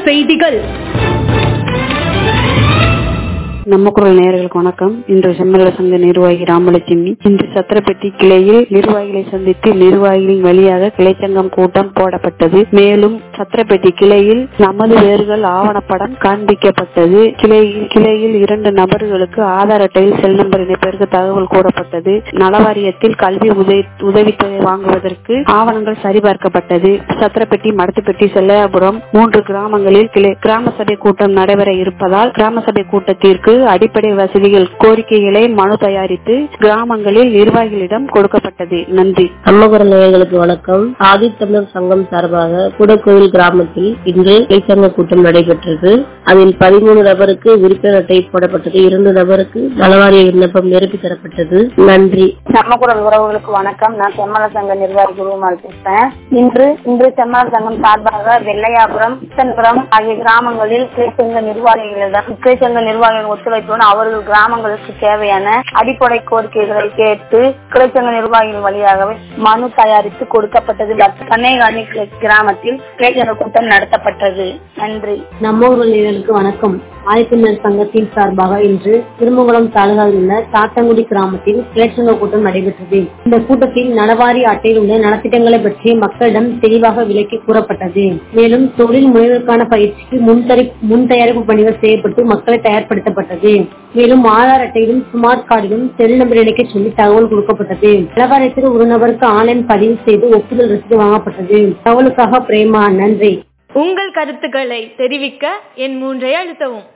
செய்திகள் நம்ம குரல் நேயர்களுக்கு வணக்கம் இன்று செம்மல்ல சங்க நிர்வாகி ராமலட்சுமி இன்று சத்திரப்பட்டி கிளையில் நிர்வாகிகளை சந்தித்து நிர்வாகிகளின் வழியாக கிளைச்சங்கம் கூட்டம் போடப்பட்டது மேலும் சத்திரப்பட்டி கிளையில் நமது வேர்கள் ஆவணப்படம் காண்பிக்கப்பட்டது கிளையில் கிளையில் இரண்டு நபர்களுக்கு ஆதார் அட்டையில் செல் நம்பர் இணைப்பதற்கு தகவல் கூறப்பட்டது நலவாரியத்தில் கல்வி உதவி உதவித்தொகை வாங்குவதற்கு ஆவணங்கள் சரிபார்க்கப்பட்டது சத்திரப்பட்டி மடத்துப்பட்டி செல்லையாபுரம் மூன்று கிராமங்களில் கிளை கிராம சபை கூட்டம் நடைபெற இருப்பதால் கிராம சபை கூட்டத்திற்கு அடிப்படை வசதிகள் கோரிக்கைகளை மனு தயாரித்து கிராமங்களில் நிர்வாகிகளிடம் கொடுக்கப்பட்டது நன்றி அம்மகுரல் நேயர்களுக்கு வணக்கம் ஆதித்தமிழர் சங்கம் சார்பாக குடக்கோவில் கிராமத்தில் இன்று இளைச்சங்க கூட்டம் நடைபெற்றது அதில் பதிமூணு நபருக்கு உறுப்பினர் அட்டை போடப்பட்டது இரண்டு நபருக்கு நலவாரிய விண்ணப்பம் நிரப்பி தரப்பட்டது நன்றி சம்மகுரல் உறவுகளுக்கு வணக்கம் நான் செம்மல சங்க நிர்வாகி குருமால் பேசுறேன் இன்று இன்று செம்மல சங்கம் சார்பாக வெள்ளையாபுரம் கிருஷ்ணபுரம் ஆகிய கிராமங்களில் கிளைச்சங்க நிர்வாகிகளிடம் கிளைச்சங்க நிர்வாகிகள் ஒத்துழைப்புடன் அவர்கள் கிராமங்களுக்கு தேவையான அடிப்படை கோரிக்கைகளை கேட்டு கிளைச்சங்க நிர்வாகிகள் வழியாகவே மனு தயாரித்து கொடுக்கப்பட்டது கன்னியகாணி கிராமத்தில் கிளைச்சங்க கூட்டம் நடத்தப்பட்டது நன்றி நம்ம ஊர் நேயர்களுக்கு வணக்கம் ஆயத்தினர் சங்கத்தின் சார்பாக இன்று திருமங்குளம் தாலுகாவில் உள்ள சாத்தங்குடி கிராமத்தில் கிளைச்சங்க கூட்டம் நடைபெற்றது இந்த கூட்டத்தில் நலவாரி அட்டையில் உள்ள நலத்திட்டங்களை பற்றி மக்களிடம் தெளிவாக விலக்கி கூறப்பட்டது மேலும் தொழில் முனைவருக்கான பயிற்சிக்கு முன்தரி முன் தயாரிப்பு பணிகள் செய்யப்பட்டு மக்களை தயார்படுத்தப்பட்டது மேலும் ஆதார் அட்டையிலும் ஸ்மார்ட் கார்டிலும் செல் நம்பர் இணைக்க சொல்லி தகவல் கொடுக்கப்பட்டது நலவாரியத்தில் ஒரு நபருக்கு ஆன்லைன் பதிவு செய்து ஒப்புதல் ரசீது வாங்கப்பட்டது தகவலுக்காக பிரேமா நன்றி உங்கள் கருத்துக்களை தெரிவிக்க என் மூன்றை அழுத்தவும்